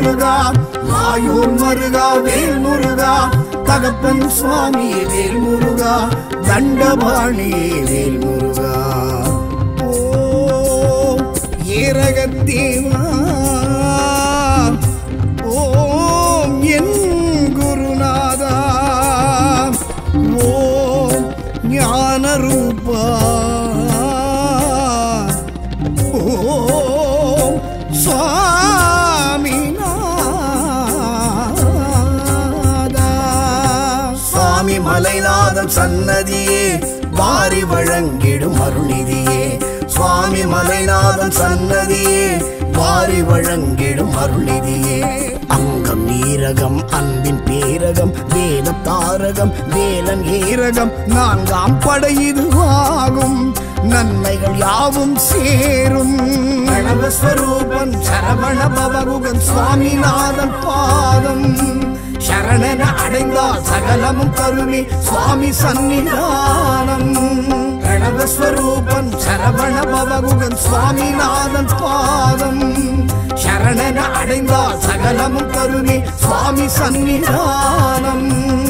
முருகா மாயூர் மருகா வேல் முருகா தகப்பன் சுவாமி வேல் முருகா தண்டபாணி வேல் முருகா ஓம் ஏரகத்தேவா ஓம் என் குருநாதா ஓம் ஞானரூபா ஓம் சுவாமிநாதா சுவாமி மலைநாதன் சன்னதியே வாரி வழங்கிடும் அருள்நிதியே சுவாமி மலைநாதன் சன்னதியே வாரி வழங்கிடும் அருள்நிதியே அங்கம் நீரகம் அன்பின் பேரகம் வேத தாரகம் வேலன் ஏரகம் நான்காம் படை இதுவாகும் நன்மைகள் யாவும் சேரும் கணவஸ்வரூபன் சரவண பவகுகன் சுவாமிநாதன் பாதம் சரணன அடைந்தால் சகலமும் கருவி சுவாமி சன்னிதானம் கணவஸ்வரூபன் சரவண பவகுகன் சுவாமிநாதன் பாதம் சரணன அடைந்தால் சகலமும் கருவி சுவாமி சன்னிதானம்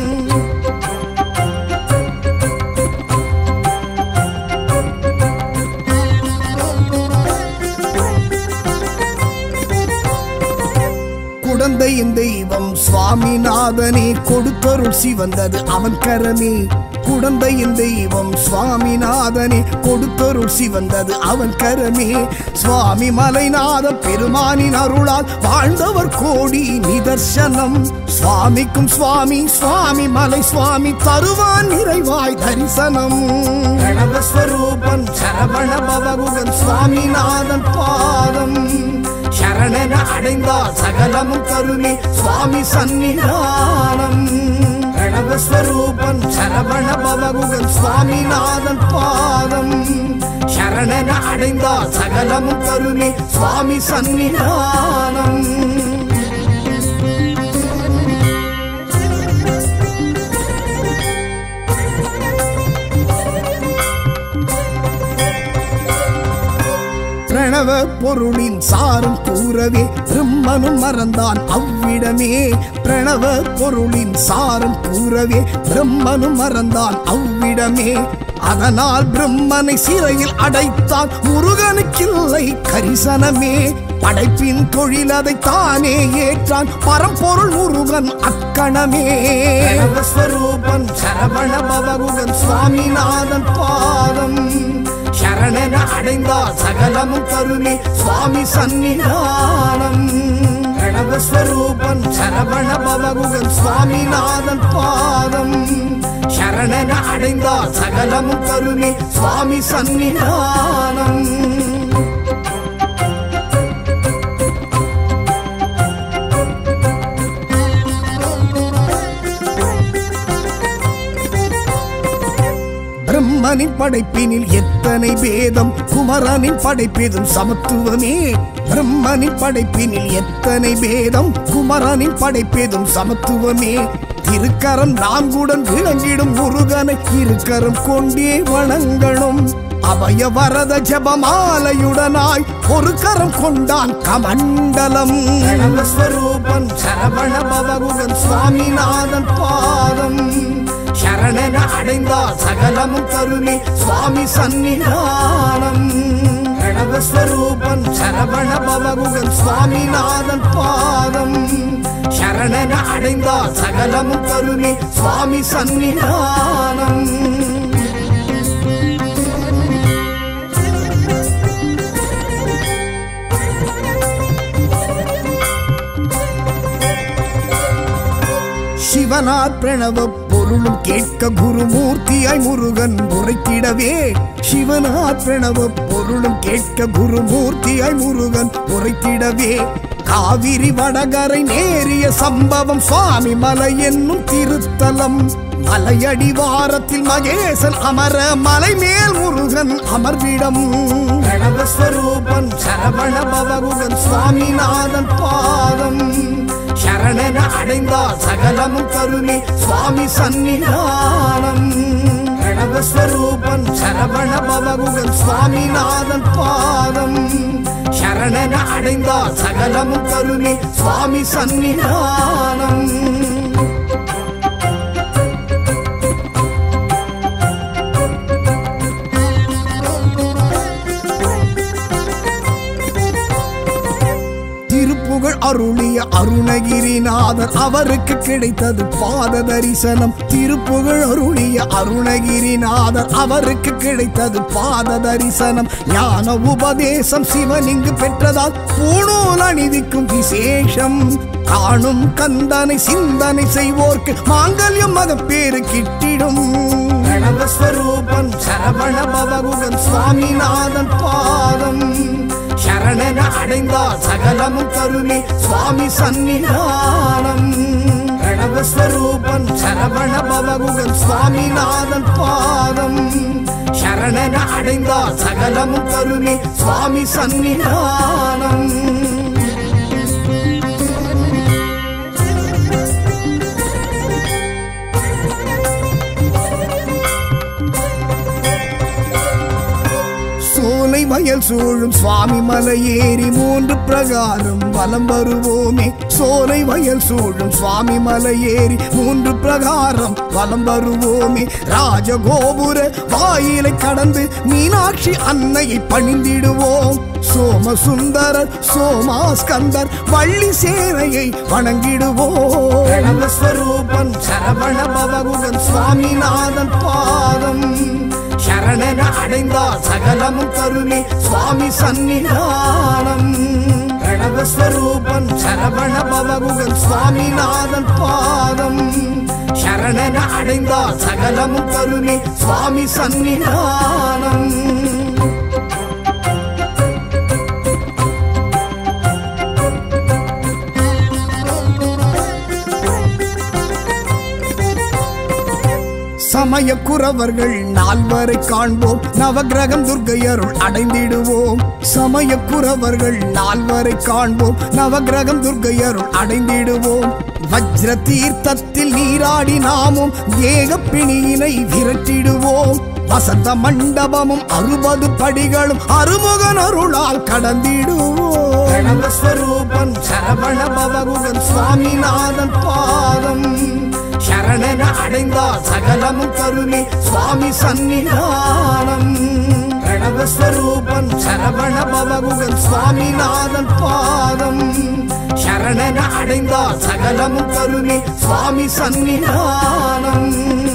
குடந்தையின் தெய்வம் சுவாமிநாதனே கொடுத்தருள் சிவந்தது அவன் கரமே குடந்தையின் தெய்வம் சுவாமிநாதனே கொடுத்தருள் சிவந்தது அவன் கரமே சுவாமி மலைநாத பெருமானின் அருளால் வாழ்ந்தவர் கோடி நிதர்சனம் சுவாமிக்கும் சுவாமி சுவாமி மலை சுவாமி தருவான் நிறைவாய் தரிசனம் கணவஸ்வரூபன் சரவண பவகுகன் சுவாமிநாதன் பாதம் சரணன அடைந்தால் சகலமும் கருணி சுவாமி சன்னிதானம் கணவஸ்வரூபன் சரவண பவகுகன் சுவாமிநாதன் பாதம் சரணன அடைந்தால் சகலமும் கருணி சுவாமி சன்னிதானம் பிரணவ பொருளின் சாரம் கூறவே பிரம்மனும் மறந்தான் அவ்விடமே பிரணவ பொருளின் சாரம் கூறவே பிரம்மனும் மறந்தான் அவ்விடமே அதனால் பிரம்மனை சிறையில் அடைத்தான் முருகனுக்கில்லை கரிசனமே படைப்பின் தொழில் அதை தானே ஏற்றான் பரம்பொருள் முருகன் அக்கணமே ஸ்வரூபன் சரவண பவகுகன் சுவாமிநாதன் பாதம் சரணன அடைந்தால் சகலமும் கருணி சுவாமி சன்னிதானம் கணவஸ்வரூபன் சரவண பவகுகன் சுவாமிநாதன் பாதம் சரணன அடைந்தால் சகலமும் கருணி சுவாமி சன்னிதானம் பிரம்மனின் படைப்பினில் எத்தனை பேதம் குமரனின் படைப்பேதும் சமத்துவமே பிரம்மனின் படைப்பினில் எத்தனை பேதம் குமரனின் படைப்பேதும் சமத்துவமே திருக்கரம் நான்குடன் விளங்கிடும் முருகனை இருக்கரம் கொண்டே வணங்கணும் அபய வரத ஜபமாலையுடனாய் ஒரு கரம் கொண்டான் கமண்டலம் ஸ்வரூபன் சரவண பவகுகன் சுவாமிநாதன் பாதம் சரணன அடைந்தால் சகலமும் கருணி சுவாமி சன்னிதானம் கணவஸ்வரூபன் சரவண பவகுகன் சுவாமிநாதன் பாதம் சரணன அடைந்தால் சகலமும் கருணி சுவாமி சன்னிதானம் சிவனார் பிரணவ பொருளும் கேட்க குருமூர்த்தியாய் முருகன் உரைத்திடவே சிவனார் பிரணவ பொருளும் கேட்க குருமூர்த்தியாய் முருகன் உரைத்திடவே காவிரி வடகரை நேரிய சம்பவம் சுவாமி மலை என்னும் திருத்தலம் மலையடிவாரத்தில் மகேசன் அமர மலை மேல் முருகன் அமர்விடம் கணவஸ்வரூபன் சரவண பவகுகன் சுவாமிநாதன் பாதம் சரணன அடைந்தால் சகலமும் கருணி சுவாமி சன்னிதானம் பிரணவஸ்வரூபன் சரவண பவகுகன் சுவாமிநாதன் பாதம் சரணன அடைந்தால் சகலமும் கருமே சுவாமி சன்னிதானம் திருப்புகழ் அருளிய அருணகிரிநாதர் அவருக்கு கிடைத்தது பாத தரிசனம் திருப்புகழ் அருளிய அருணகிரிநாதர் அவருக்கு கிடைத்தது பாத தரிசனம் ஞான உபதேசம் சிவன் இங்கு பெற்றதால் பூணூல் அணிவிக்கும் விசேஷம் காணும் கந்தனை சிந்தனை செய்வோர்க்கு மாங்கல்யம் மகப்பேறு கிட்டிடும் பிரணவஸ்வரூபன் சரவண பவகுகன் சுவாமிநாதன் பாதம் சரணன அடைந்தால் சகலமும் கருணை சுவாமி சன்னிதானம் பிரணவஸ்வரூபன் சரவண பவகுகன் சுவாமிநாதன் பாதம் சரணன அடைந்தால் சகலமும் கருணை சுவாமி சன்னிதானம் சோலை வயல் சூழும் சுவாமி மலை ஏறி மூன்று பிரகாரம் வலம் வருவோமே சோலை வயல் சூழும் சுவாமி மலை ஏறி மூன்று பிரகாரம் வலம் வருவோமே ராஜகோபுர வாயிலை கடந்து மீனாட்சி அன்னையை பணிந்திடுவோம் சோமசுந்தரர் சோமாஸ்கந்தர் வள்ளி சேனையை வணங்கிடுவோம் பிரணவஸ்வரூபன் சரவண பவகுகன் சுவாமிநாதன் பாதம் சரணன அடைந்தால் சகலமும் கருணை சுவாமி சன்னிதானம் பிரணவஸ்வரூபன் சரவண பவகுகன் சுவாமிநாதன் பாதம் சரணன அடைந்தால் சகலமும் கருணை சுவாமி சன்னிதானம் சமய குறவர்கள் நால்வரை காண்போம் நவகிரகம் துர்க்கையருள் அடைந்திடுவோம் சமய குறவர்கள் நால்வரை காண்போம் நவகிரகம் துர்க்கையருள் அடைந்திடுவோம் வஜ்ர தீர்த்தத்தில் நீராடி நாமும் ஏக பிணியினை விரட்டிடுவோம் வசந்த மண்டபமும் அறுபது படிகளும் அருமுகன் அருளால் கடந்திடுவோம் பிரணவஸ்வரூபன் சரவண பவகுகன் சுவாமிநாதன் பாதம் சரணன அடைந்தால் சகலமும் கருணை சுவாமி சன்னிதானம் பிரணவஸ்வரூபன் சரவண பவகுகன் சுவாமிநாதன் பாதம் சரணன அடைந்தால் சகலமும் கருணை சுவாமி சன்னிதானம்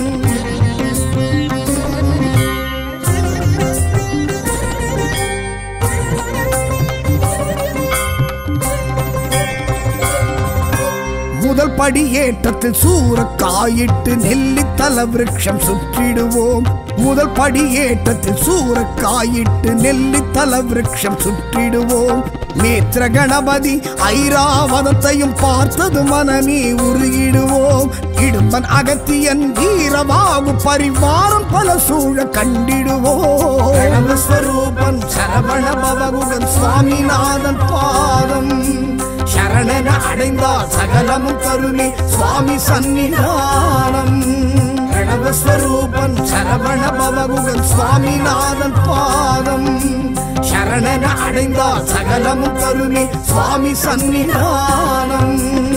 முதல் படி ஏற்றத்தில் சூறக்காயிட்டு நெல்லித்தல விருட்சம் சுற்றிடுவோம் முதல் படி ஏற்றத்தில் சூறக்காயிட்டு நெல்லித்தல விருட்சம் சுற்றிடுவோம் நேத்திர கணபதி ஐராவதத்தையும் பார்த்தது மனநீ உருகிடுவோம் இடும்பன் அகத்தியன் வீரவாகு பரிவாரம் பல சூழ கண்டிடுவோம் பிரணவஸ்வரூபன் சரவண பவகுகன் சுவாமிநாதன் பாதம் சரணன அடைந்தால் சகலமும் கருணை சுவாமி சன்னிதானம் பிரணவஸ்வரூபன் சரவண பவகுகன் சுவாமிநாதன் பாதம் சரணன அடைந்தால் சகலமும் கருணை சுவாமி சன்னிதானம்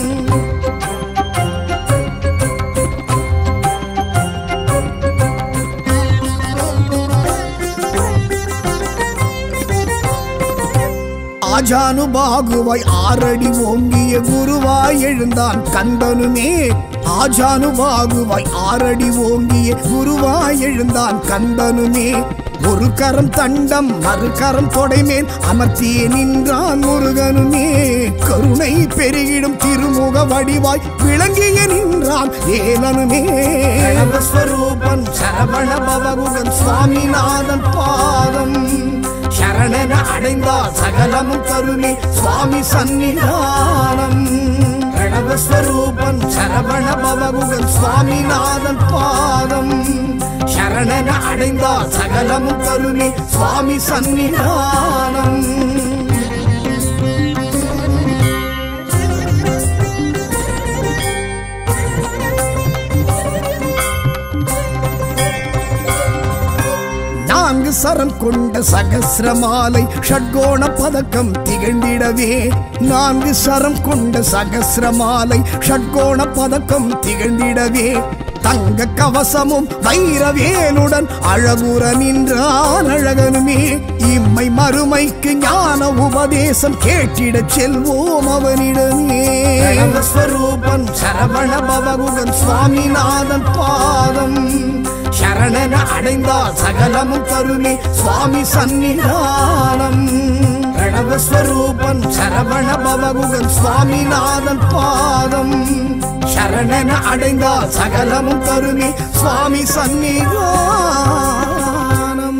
ஆஜானுபாகுவாய் ஆறடி ஓங்கிய குருவாய் எழுந்தான் கந்தனுமே ஆஜானுபாகுவாய் ஆறடி ஓங்கிய குருவாய் எழுந்தான் கந்தனுமே ஒரு கரம் தண்டம் மறு கரம் தொடைமேல் அமர்த்தியே நின்றான் முருகனுமே கருணை பெருகிடும் திருமுக வடிவாய் விளங்கிய நின்றான் ஏலனுமே ஸ்வரூபன் சரவண பவகுகன் சுவாமிநாதன் பாதம் சரணன அடைந்தால் சகலமும் கருணை சுவாமி சன்னிதானம் பிரணவஸ்வரூபன் சரவண பவகுகன் சுவாமிநாதன் பாதம் சரணன அடைந்தால் சகலமும் கருணை சுவாமி சன்னிதானம் சரம் கொண்ட சகசிர மாலை ஷட்கோண பதக்கம் திகழ்ந்திடவே நான்கு சரம் கொண்ட சகசிர மாலை ஷட்கோண பதக்கம் திகழ்ந்திடவே தங்க கவசமும் வைரவேலுடன் அழகுற நின்றான் அழகனுமே இம்மை மறுமைக்கு ஞான உபதேசம் கேட்டிடச் செல்வோம் அவனிடமே ஸ்வரூபன் சரவண பவகுகன் சுவாமிநாதன் பாதம் சரணன அடைந்தால் சகலமும் தருமே சுவாமி சந்நிதானம் பிரணவஸ்வரூபன் சரவண பவகுகன் சுவாமிநாதன் பாதம் சரணன அடைந்தால் சகலமும் தருமே சுவாமி சந்நிதானம்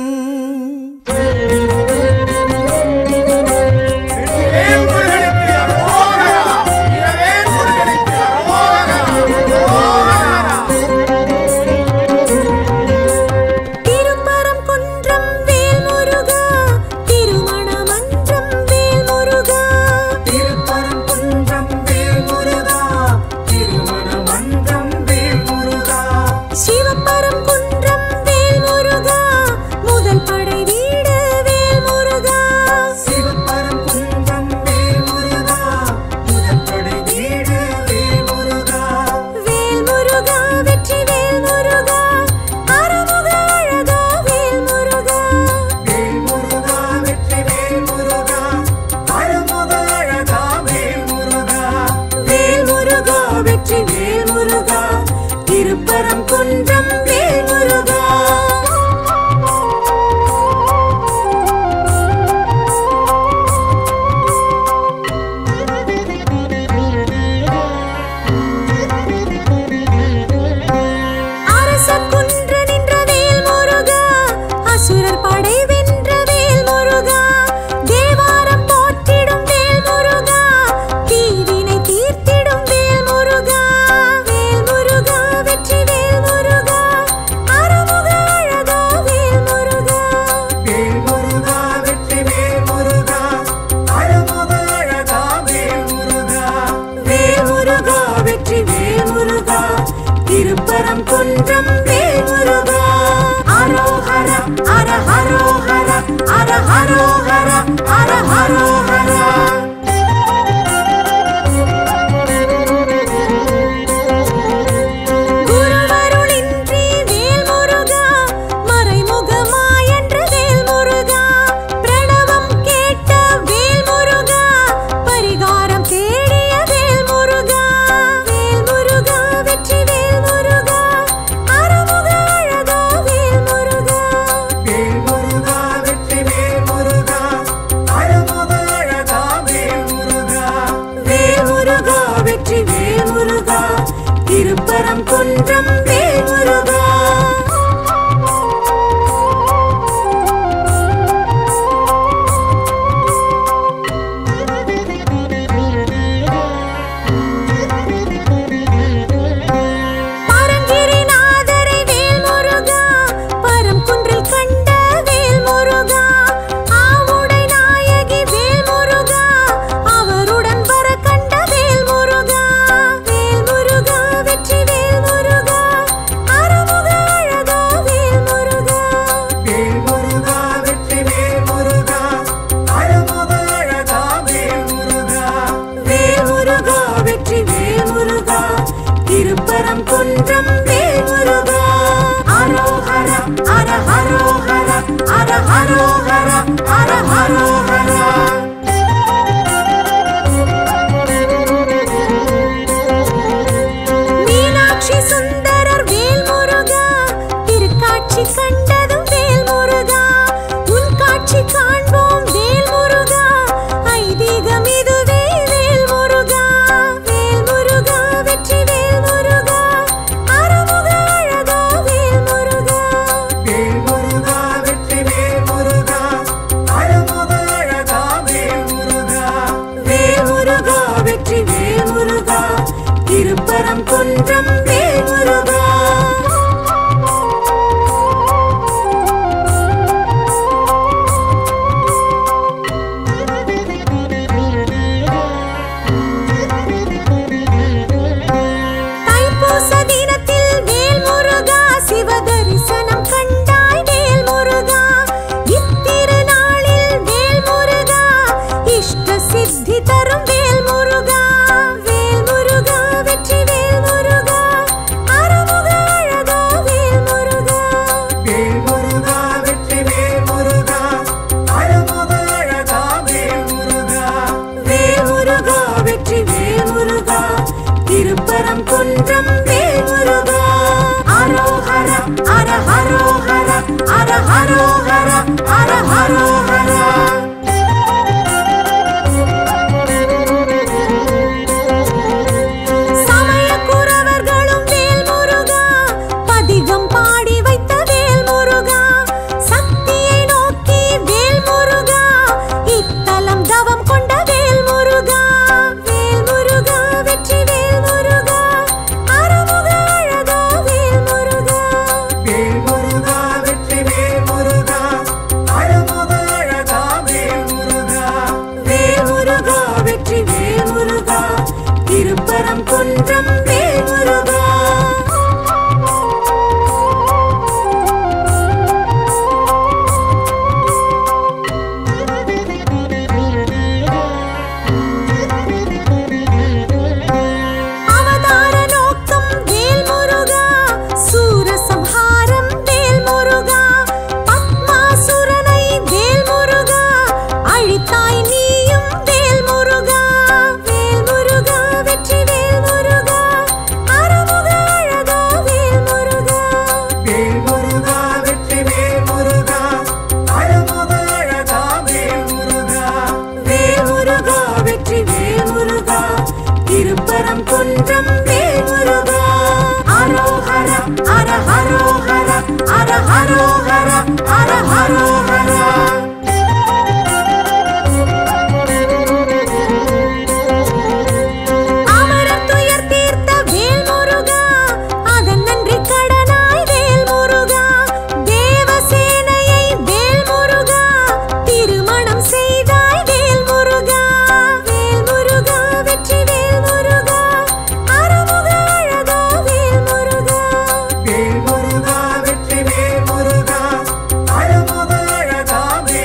திருப்பரம் குன்றம் வேல் முருகா திருமணமன்றம் வேல் முருகா திருப்பரம் குன்றம் வேல் முருகா திருமணமன்றம் வேல் முருகா சிவப்பரம் குன்றம் வேல் முருகா முதல் படை வீடு வேல் முருகா சிவப்பரம் குன்றம் வேல் முருகா முதற்படை வீடு வேல் முருகா வேல் முருகா வெற்றி வேல் முருகா அருமுக அழகா வேல் முருகா வேல் முருகா வெற்றி வேல் முருகா அழமுக அழகா வேல் முருகா வேல் முருகா வெற்றி வேல் முருகா திருப்பரம் குன்றம் வேல் முருகா அரச குன்று நின்ற வேல் முருகா அசுரர் படை வென்ற வேல் முருகா தேவாரம் போற்றிடும் வேல் முருகா தீவினை தீர்த்திடும் வேல் முருகா வேல் முருகா வெற்றி வேல் முருகா அருமுக அழகா வேல் முருகா வேல் முருகா வெற்றி வேல் முருகா அழமுக அழகா வேல் முருகா வேல் முருகா வெற்றி வேல் முருகா திருப்பரம் குன்றம் வேல் முருகா அரோஹர அர ஹரோஹர அர ஹரோஹர அர ஹரோஹர குருவருளின்றி வேல் முருகா மறைமுகமாயன்ற வேல் முருகா பிரணவம் கேட்ட வேல் முருகா பரிகாரம் தேடிய வேல் முருகா வேல் முருகா வெற்றி வேல் முருகா அருமுக அழகா வேல் முருகா வேல் முருகா வெற்றி வேல் முருகா அழமுக அழகா வேல் முருகா வேல் முருகா வெற்றி வேல் முருகா திருப்பரம் குன்றம் வேல் முருகா பரங்கிரிநாதரை வேல் முருகா பரம் குன்றில் கண்ட வேல் முருகா ஆவுடை நாயகி வேல் முருகா அவருடன் வர கண்ட வேல் முருகா வேல் முருகா வெற்றி வேல் முருகா அருமுக அழகா வேல் முருகா வேல் முருகா வெற்றி வேல் முருகா அழமுக அழகா வேல் முருகா வேல் முருகா வெற்றி வேல் முருகா திருப்பரம் குன்றம் வேல் முருகா அரோஹர அர ஹரோஹர அர ஹரோஹர அர ஹரோஹர மீனாட்சி சுந்தரர் வேல் முருகா திருக்காட்சி கண்டதும் வேல் முருகா உன் காட்சி காண்போம் வேல் முருகா ஐதீகம் இதுவே வேல் முருகா வேல் முருகா வெற்றி வேல் முருகா அருமுக அழகா வேல் முருகா வேல் முருகா வெற்றி வேல் முருகா அழமுக அழகா வேல் முருகா வேல் முருகா வெற்றி வேல் முருகா திருப்பரம் குன்றம் வேல் முருகா தைப்பூச தினத்தில் வேல் முருகா சிவ தரிசனம் கண்டாய் வேல் முருகா திருப்பரம் குன்றம் வேல் முருகா அரோஹர அர ஹரோஹர அர ஹரோஹர அர ஹரோஹர சமய குறவர்களும் வேல் முருகா பதிகம் பாடி வைத்த வேல் முருகா சக்தியை நோக்கி வேல் முருகா இத்தலம் தவம் கொண்ட வேல் முருகா வேல் முருகா வெற்றி வேல் முருகா அருமுக அழகா வேல் முருகா வேல் முருகா வெற்றி வேல் முருகா அழமுக அழகா வேல் முருகா வேல் முருகா வெற்றி வேல் முருகா திருப்பரம் குன்றம் வேல் முருகா அவதார நோக்கம் வேல் முருகா சூரசம்ஹாரம் வேல் முருகா பத்மாசுரனை வேல் முருகா அழித்தாய் நீயும் வேல் முருகா வேல் முருகா வெற்றி வேல் முருகா அருமுக அழகா வேல் முருகா வேல் முருகா வெற்றி வேல் முருகா அழமுக அழகா வேல் முருகா வேல் முருகா வெற்றி வேல் முருகா திருப்பரம் குன்றம் வேல் முருகா அரோஹர அர ஹரோஹர அர ஹரோஹர அர ஹரோஹர அமரர் துயர் தீர்த்த வேல் முருகா அதன் நன்றி கடனாய் வேல் முருகா தேவசேனையை வேல் முருகா திருமணம் செய்தாய் வேல் முருகா வேல் முருகா வெற்றி வேல் முருகா அருமுக அழகா வேல் முருகா வேல் முருகா வெற்றி வேல் முருகா அழமுக அழகா வேல்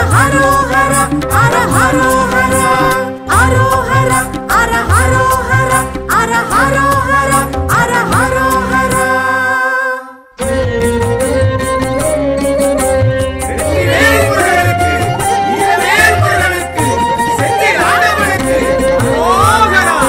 ஹரோஹர அர ஹரோஹர அரோஹர அர ஹரோஹர அர ஹரோஹர அர ஹரோஹர வேல்முருகனுக்கு வீரவேல்முருகனுக்கு செந்தில் ஆண்டவனுக்கு அரோகரா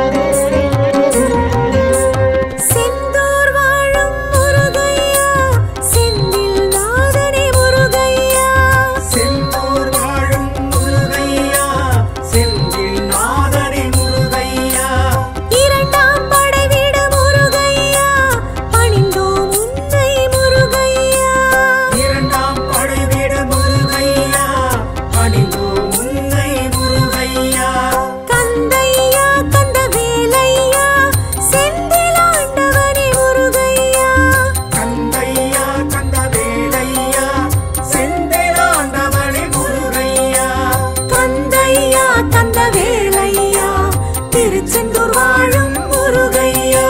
செந்தூர் வாழும் முருகையா செந்தில் நாதனே முருகையா செந்தூர் வாழும் முருகையா செந்தில் நாதனி முருகையா இரண்டாம் படை விட முருகையா பணிந்தோம் உன்னை முருகையா இரண்டாம் படைவிட முருகையா பணிந்தோ உன்னை முருகையா கந்தையா கந்த வேலையா செந்திலாண்டவனே முருகையா கந்தையா கந்தவேலையா செந்திலாண்டவனே முருகையா கந்தையா கந்த வேலையா திருச்செந்தூர் வாழும் முருகையா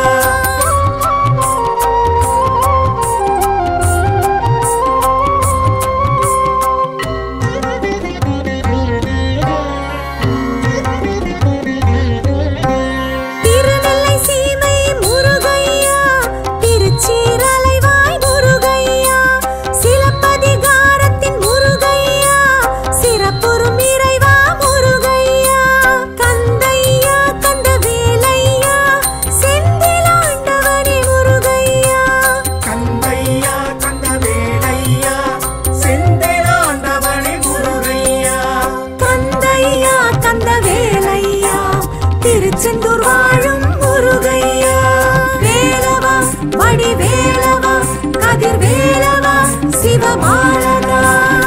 திருநெல்லை சீமை முருகையா திருச்சீரலைவாய் முருகையா சிலப்பதிகாரத்தின் முருகையா சிறப்புறும் இறைவா முருகையா கந்தையா கந்த வேலையா செந்திலாண்டவனே முருகையா கந்தையா கந்தவேலையா செந்திலாண்டவனே முருகையா கந்தையா கந்த வேலையா திருச்செந்தூர் வாழும் முருகையா வேலவா வடி வேலவா கதிர் வேலவா சிவபாலகா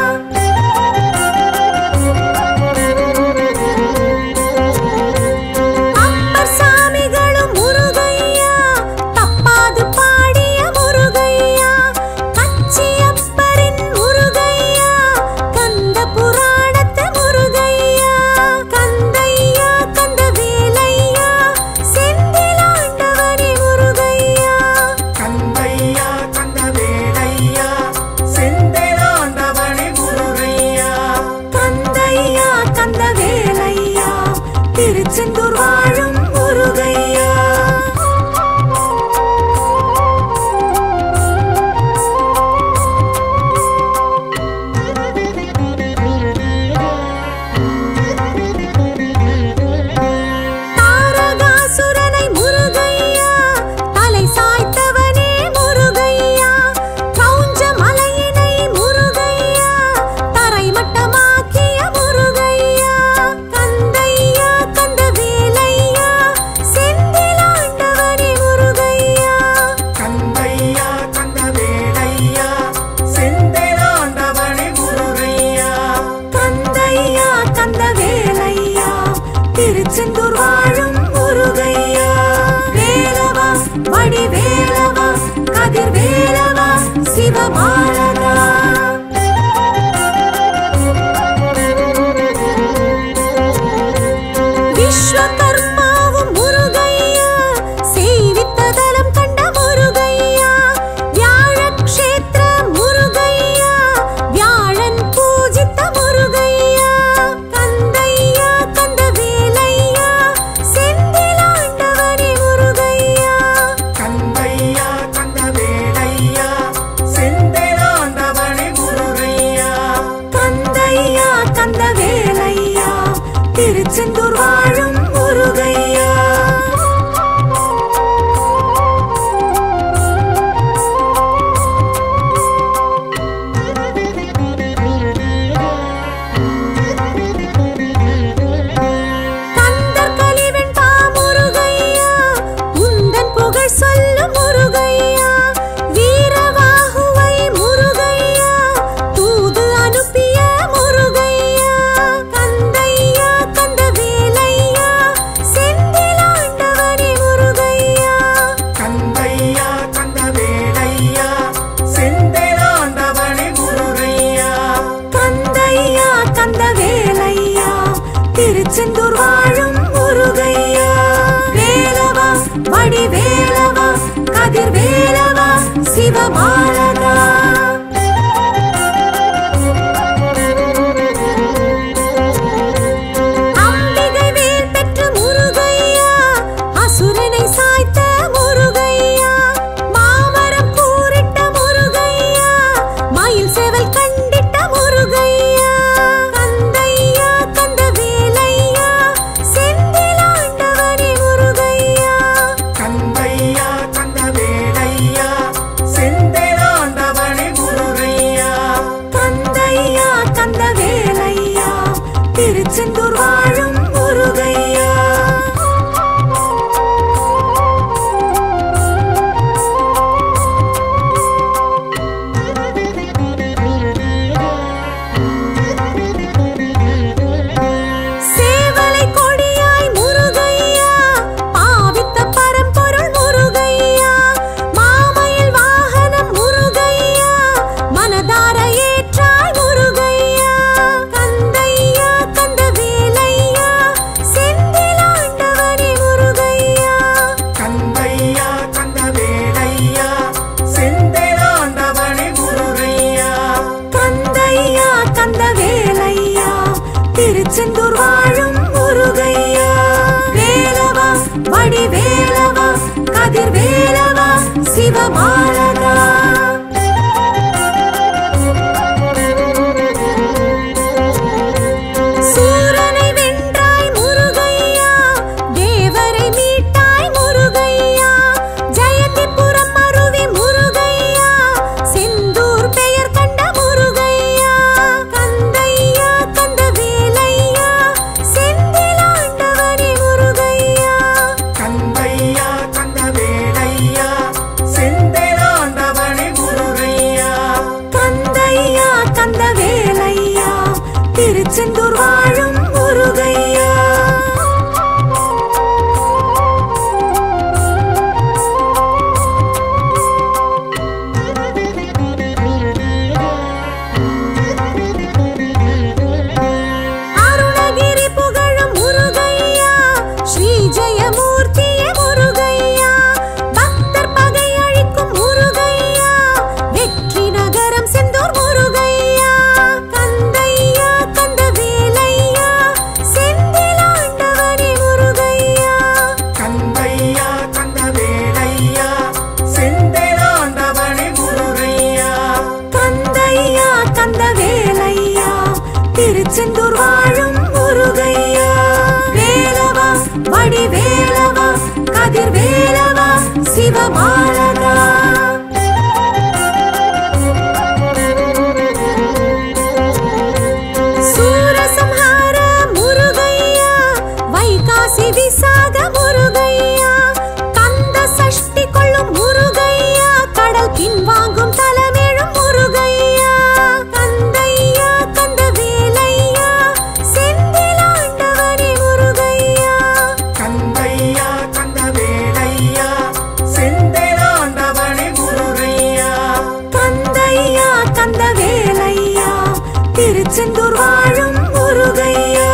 அப்பர் சாமிகளும் முருகையா தப்பாது பாடிய முருகையா கச்சியப்பரின் முருகையா கந்த புராணத்து முருகையா கந்தையா கந்த வேலையா செந்திலாண்டவனே முருகையா கந்தையா கந்தவேலையா செந்திலாண்டவனே முருகையா கந்தையா கந்த வேலையா திருச்செந்தூர் வாழும் முருகையா தாரகாசுரனை முருகையா தலை சாய்த்தவனே முருகையா கவுஞ்ச மலையினை முருகையா தரை மட்டமாக்கிய முருகையா கந்தையா கந்த வேலையா செந்திலாண்டவனே முருகையா கந்தையா கந்தவேலையா செந்திலாண்டவனே முருகையா கந்தையா கந்த வேலையா திருச்செந்தூர் வாழும் முருகையா வேலவா வடி வேலவா கதிர் வேலவா சிவபாலகா விஸ்வகர்மாவும் முருகையா செய்வித்ததலம் கண்ட முருகையா வியாழக்ஷேத்திர முருகையா வியாழன் பூஜித்த முருகையா கந்தையா கந்த வேலையா செந்திலாண்டவனே முருகையா கந்தையா கந்தவேலையா செந்திலாண்டவனே முருகையா கந்தையா கந்த வேலையா திருச்செந்தூர் வாழும் முருகையா கந்தர் கலிவன் பா முருகையா உந்தன் புகழ் சொல்லும் முருகையா வீரவாகுவை முருகையா தூது அனுப்பிய முருகையா கந்தையா கந்த வேலையா செந்திலாண்டவனே முருகையா கந்தையா கந்தவேலையா செந்திலாண்டவனே முருகையா கந்தையா கந்த வேலையா திருச்செந்தூர் வாழும் முருகையா வேலவா வடி வேலவா கதிர் வேலவா சிவபாலகா திருச்செந்தூர் வாழும் முருகையா அருணகிரி புகழும் முருகையா ஸ்ரீ ஜெயமூர்த்தியே முருகையா பக்தர் பகை அழிக்கும் முருகையா வெற்றி நகரம் செந்தூர் முருகையா கந்தையா கந்த வேலையா செந்திலாண்டவனே முருகையா கந்தையா கந்தவேலையா செந்திலாண்டவனே முருகையா கந்தையா கந்த வேலையா திருச்செந்தூர் வாழும் முருகையா வேலவா வடி வேலவா கதிர் வேலவா சிவபாலகா சூரசம்ஹார முருகையா வைகாசி விசாக முருகையா கந்த சஷ்டி கொள்ளும் முருகையா கடல் பின்வாங்கும் தலமேழும் முருகையா கந்தையா கந்த வேலையா செந்திலாண்டவனே முருகையா கந்தையா கந்தவேலையா செந்திலாண்டவனே முருகையா கந்தையா கந்த வேலையா திருச்செந்தூர் வாழும் முருகையா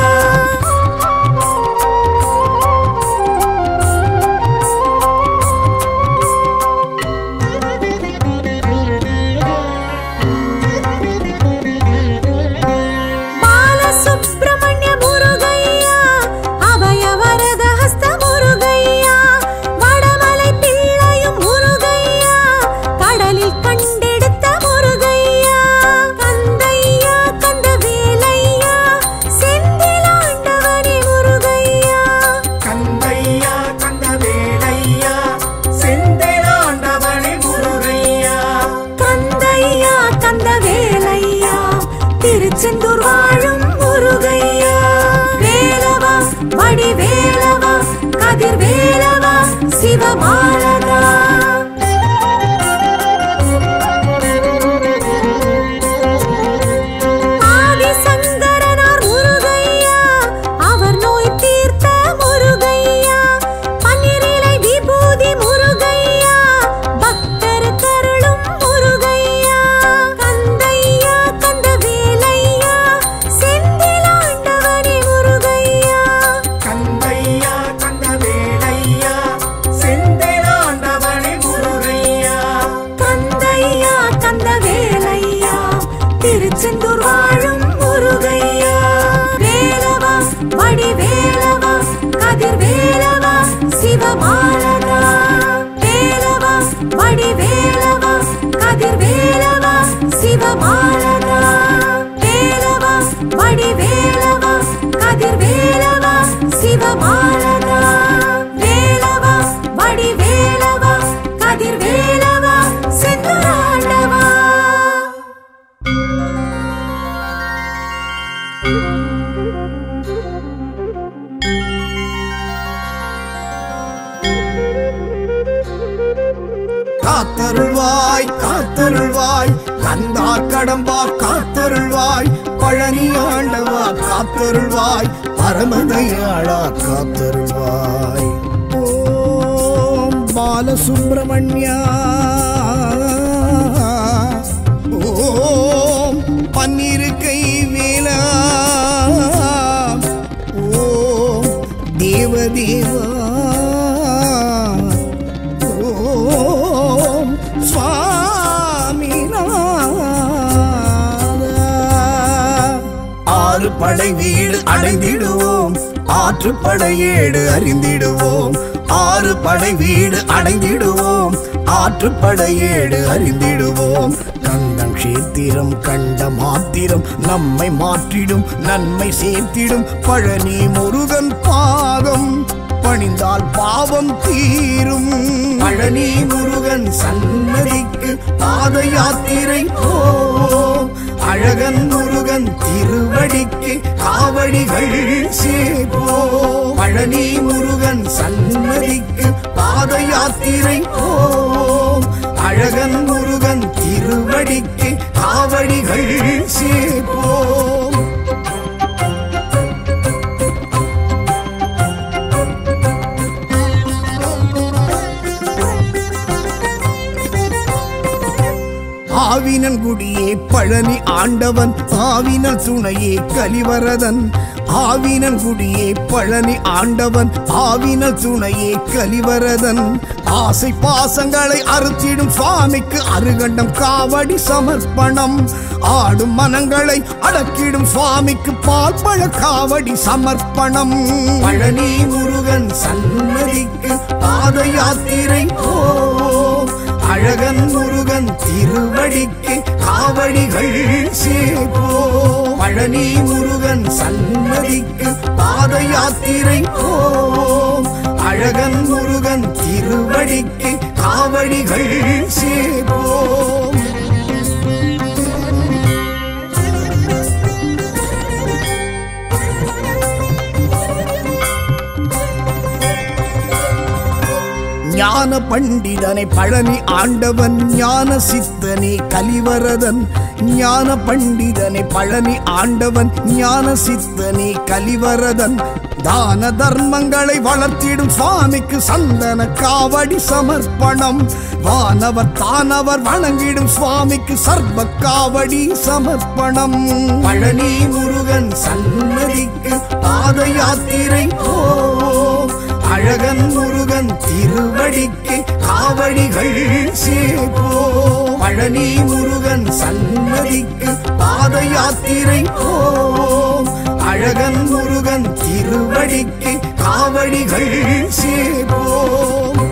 பாலசுப்ரமணிய முருகையா அபய வரத ஹஸ்த முருகையா வடமலை பிள்ளையும் முருகையா கடலில் கண்டெடுத்த முருகையா கந்தையா கந்த வேலையா செந்திலாண்டவனே முருகையா கந்தையா கந்தவேலையா செந்திலாண்டவனே முருகையா கந்தையா கந்த வேலையா திருச்செந்தூர் வாழும் முருகையா வேலவா வடி வேலவா கதிர் வேலவா சிவபாலகா ஆதிசங்கரனார் முருகையா அவர் நோய் தீர்த்த முருகையா பன்னிரிலை விபூதி முருகையா பக்தர் கருளும் முருகையா கந்தையா கந்த வேலையா செந்திலாண்டவனே முருகையா கந்தையா கந்தவேலையா செந்திலாண்டவனே முருகையா கந்தையா கந்த வேலையா திருச்செந்தூர் வாழும் முருகையா வேலவா வடி வேலவா கதிர் வேலவா சிவபாலகா வேலவா வடி வேலவா கதிர் வேலவா சிவபாலகா வேலவா வடி வேலவா கதிர் வேலவா சிவபாலகா வேலவா வடி வேலவா கதிர் வேலவா செந்தூராண்டவா காத்தருள்வாய் காத்தருள்வாய் கந்தா கடம்பா காத்தருள்வாய் பழனி ஆண்டவா காத்தருள்வாய் பரமதையாளா காத்தருள்வாய் ஓம் பாலசுப்பிரமணியா ஓம் பன்னிருக்கை வேலா ஓம் தேவதேவா ஓம் சுவாமிநாதா. ஆறு படை வீடு அடைந்திடுவோம் ஆற்று படையேடு அறிந்திடுவோம் ஆறு படை வீடு அடைந்திடுவோம் ஆற்று படையேடு அறிந்திடுவோம் கந்தன் கஷேத்திரம் கண்ட மாத்திரம் நம்மை மாற்றிடும் நன்மை சேர்த்திடும் பழனி முருகன் பாதம் பணிந்தால் பாவம் தீரும் பழனி முருகன் சன்னதிக்கு பாத யாத்திரை போவோம் அழகன் முருகன் திருவடிக்கு காவடிகள் சேர்ப்போம் பழனி முருகன் சன்னதிக்கு பாத யாத்திரை போவோம் அழகன் முருகன் திருவடிக்கு காவடிகள் சேர்ப்போம் ஆவினன்குடியே பழனி ஆண்டவன் ஆவினல் துணையே கலிவரதன் ஆவினன்குடியே பழனி ஆண்டவன் ஆவினல் துணையே கலிவரதன் ஆசை பாசங்களை அறுத்திடும் சுவாமிக்கு அருகண்டம் காவடி சமர்ப்பணம் ஆடும் மனங்களை அடக்கிடும் சுவாமிக்கு பால் பழ காவடி சமர்ப்பணம் பழனி முருகன் சன்னதிக்கு பாத யாத்திரை போ அழகன் முருகன் திருவடிக்கு காவடிகள் சேப்போ பழனி முருகன் சன்னதிக்கு பாத யாத்திரை போ அழகன் முருகன் திருவடிக்கு காவடிகள் சேப்போம் ஞான பண்டிதனை பழனி ஆண்டவன் ஞான சித்தனே கலிவரதன் ஞான பண்டிதனை பழனி ஆண்டவன் ஞான சித்தனே கலிவரதன் தான தர்மங்களை வளர்த்திடும் சுவாமிக்கு சந்தன காவடி சமர்ப்பணம் வானவர் தானவர் வணங்கிடும் சுவாமிக்கு சர்வ காவடி சமர்ப்பணம் பழனி முருகன் சன்னதிக்கு பாத யாத்திரை போ அழகன் முருகன் திருவடிக்கு காவடிகள் சேப்போ பழனி முருகன் சன்னதிக்கு பாத யாத்திரை போ அழகன் முருகன் திருவடிக்கு காவடிகள் சேப்போம்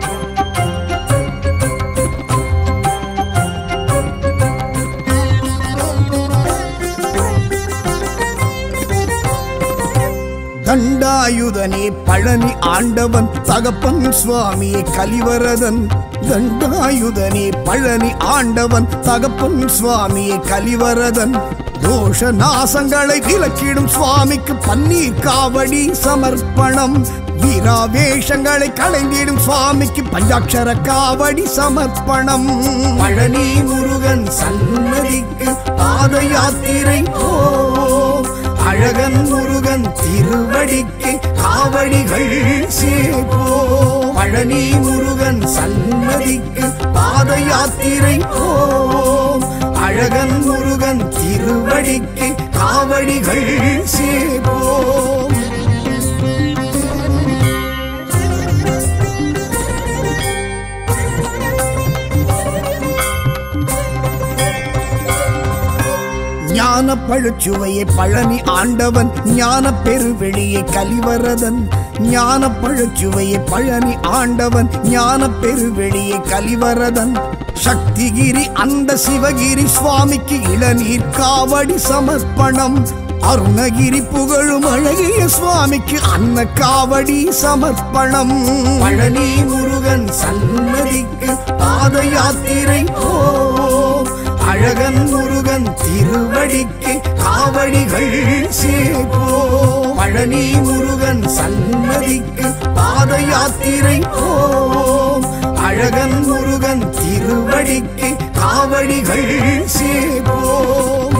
தண்டாயுதனே பழனி ஆண்டவன் தகப்பன் சுவாமியே கலிவரதன் தண்டாயுதனே பழனி ஆண்டவன் தகப்பன் சுவாமியே கலிவரதன் தோஷ நாசங்களை விலக்கிடும் சுவாமிக்கு பன்னீர் காவடி சமர்ப்பணம் வீராவேஷங்களை களைந்திடும் சுவாமிக்கு பஞ்சாட்சர காவடி சமர்ப்பணம் பழனி முருகன் சன்னதிக்கு பாத யாத்திரை போ அழகன் முருகன் திருவடிக்கு காவடிகள் சேப்போ பழனி முருகன் சன்னதிக்கு பாத யாத்திரை போ அழகன் முருகன் திருவடிக்கு காவடிகள் சேப்போம் ஞான பழுச்சுவையை பழனி ஆண்டவன் ஞான பெருவெளியை கலிவரதன் ஞான பழுச்சுவையை பழனி ஆண்டவன் ஞான பெருவெளியை கலிவரதன் சக்திகிரி அந்த சிவகிரி சுவாமிக்கு இளநீர் காவடி சமர்ப்பணம் அருணகிரி புகழும் அழகிய சுவாமிக்கு அன்ன காவடி சமர்ப்பணம் பழனி முருகன் சன்னதிக்கு பாத யாத்திரை போ அழகன் முருகன் திருவடிக்கு காவடிகள் சேப்போ பழனி முருகன் சன்னதிக்கு பாத யாத்திரை போ அழகன் முருகன் திருவடிக்கு காவடிகள் சேப்போம்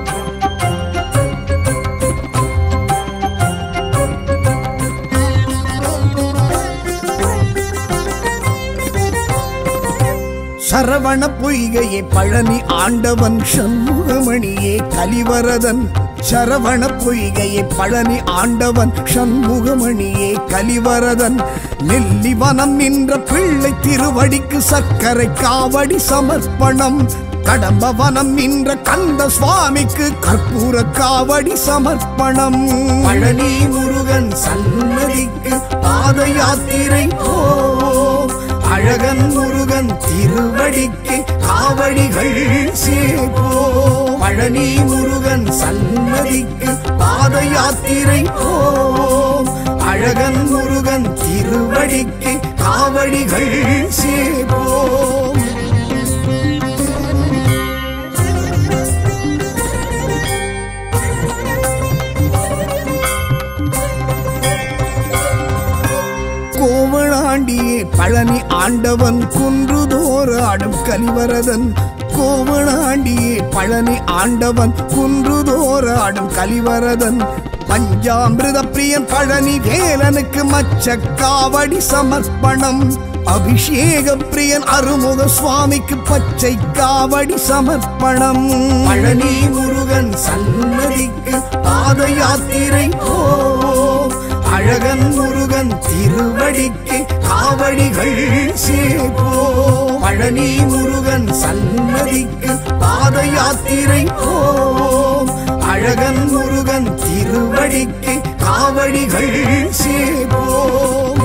சரவண பொய்கையே பழனி ஆண்டவன் சண்முகமணியே கலிவரதன் சரவண பொய்கையே பழனி ஆண்டவன் சண்முகமணியே கலிவரதன் நெல்லிவனம் நின்ற பிள்ளை திருவடிக்கு சர்க்கரை காவடி சமர்ப்பணம் கடம்பவனம் நின்ற கந்த சுவாமிக்கு கற்பூர காவடி சமர்ப்பணம் பழனி முருகன் சன்னதிக்கு பாத யாத்திரை போ அழகன் முருகன் திருவடிக்கு காவடிகள் சேப்போ பழனி முருகன் சன்னதிக்கு பாத யாத்திரை போ அழகன் முருகன் திருவடிக்கு காவடிகள் சேப்போம் கோவளாண்டியே பழனி ஆண்டவன் குன்றுதோறு ஆடும் கலிவரதன் கோவளாண்டியே பழனி ஆண்டவன் குன்றுதோறு ஆடும் கலிவரதன் பஞ்சாமிருத பிரியன் பழனி வேலனுக்கு மச்ச காவடி சமர்ப்பணம் அபிஷேக பிரியன் அருமுக சுவாமிக்கு பச்சை காவடி சமர்ப்பணம் பழனி முருகன் சன்னதிக்கு பாத யாத்திரை போவோம் அழகன் முருகன் திருவடிக்கு காவடிகள் சேர்ப்போம் பழனி முருகன் சன்னதிக்கு பாத யாத்திரை போவோம் அழகன் முருகன் திருவடிக்கு காவடிகள் சேர்ப்போம்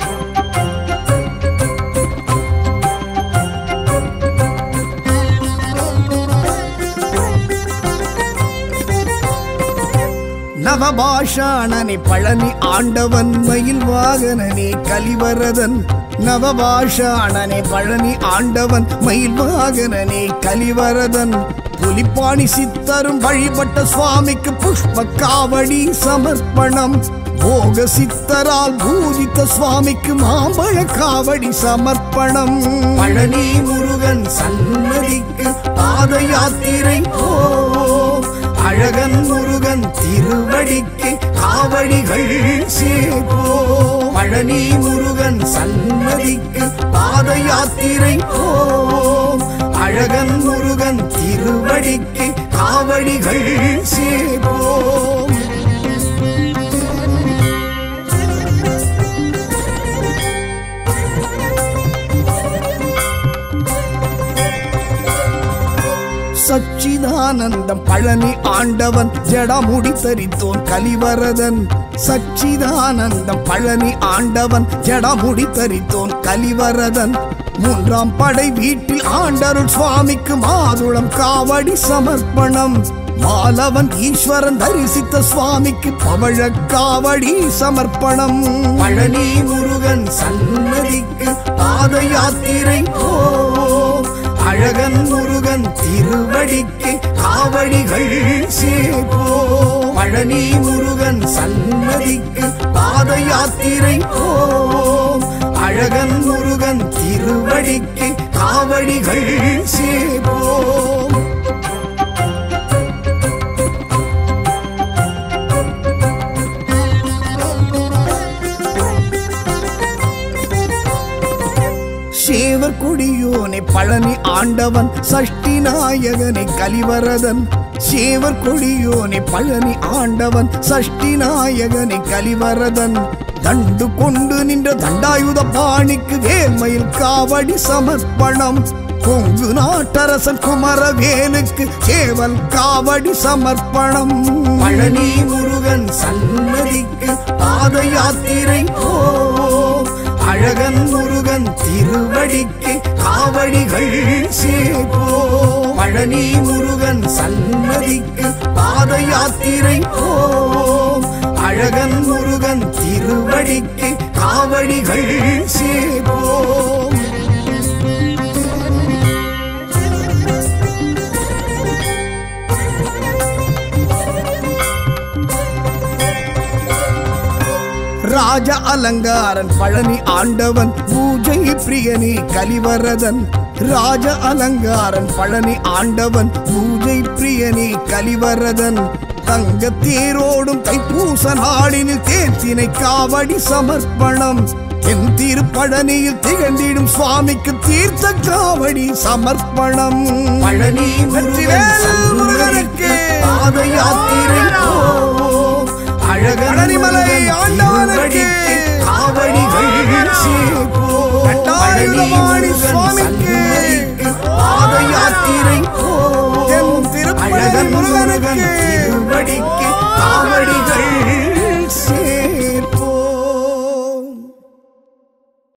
நவபாஷாணனே பழனி ஆண்டவன் மயில் வாகனனே கலிவரதன் நவபாஷாணனே பழனி ஆண்டவன் மயில் வாகனனே கலிவரதன் புலிப்பாணி சித்தரும் வழிபட்ட சுவாமிக்கு புஷ்ப காவடி சமர்ப்பணம் போக சித்தரால் பூஜித்த சுவாமிக்கு மாம்பழ காவடி சமர்ப்பணம் பழனி முருகன் சன்னதிக்கு பாத யாத்திரை போவோம் அழகன் முருகன் திருவடிக்கு காவடிகள் சேர்ப்போம் பழனி முருகன் சன்னதிக்கு பாத யாத்திரை போவோம் அழகன் முருகன் திருவடிக்கு காவடிகள் சேர்ப்போம் சச்சிதானந்தம் பழனி ஆண்டவன் ஜடமுடி தரித்தோன் கலிவரதன் சச்சிதானந்தம் பழனி ஆண்டவன் ஜடமுடி தரித்தோன் கலிவரதன் மூன்றாம் படை வீட்டில் ஆண்டருள் சுவாமிக்கு மாதுளம் காவடி சமர்ப்பணம் மாலவன் ஈஸ்வரன் தரிசித்த சுவாமிக்கு பவழ காவடி சமர்ப்பணம் பழனி முருகன் சன்னதிக்கு பாத யாத்திரை போவோம் அழகன் முருகன் திருவடிக்கு காவடிகள் சேர்ப்போம் பழனி முருகன் சன்னதிக்கு பாத யாத்திரை போவோம் அழகன் முருகன் திருவடிக்கு காவடிகள் சேர்ப்போம் சேவர் கொடியோனை பழனி ஆண்டவன் சஷ்டி நாயகனை கலிவரதன் சேவர் கொடியோனை பழனி ஆண்டவன் சஷ்டி நாயகனை கலிவரதன் தண்டு கொண்டு நின்ற தண்டாயுத பாணிக்கு வேல்மயில் காவடி சமர்ப்பணம் கொங்கு நாட்டரசன் குமரவேலுக்கு சேவல் காவடி சமர்ப்பணம் பழனி முருகன் சன்னதிக்கு பாத யாத்திரை போவோம் அழகன் முருகன் திருவடிக்கு காவடிகள் சேர்ப்போம் பழனி முருகன் சன்னதிக்கு பாத யாத்திரை போவோம் அழகன் முருகன் திருவடிக்கு காவடிகள் சேர்ப்போம் ராஜ அலங்காரன் பழனி ஆண்டவன் பூஜை பிரியனே கலிவரதன் ராஜ அலங்காரன் பழனி ஆண்டவன் பூஜை பிரியனே கலிவரதன் தங்க தேரோடும் தைப்பூச நாளினில் தேர்த்தினை காவடி சமர்ப்பணம் என் திருப்பழனியில் திகழ்ந்திடும் சுவாமிக்கு தீர்த்த காவடி சமர்ப்பணம் பழனி முருகன் வெற்றிவேல் முருகனுக்கு பாத யாத்திரை போவோம்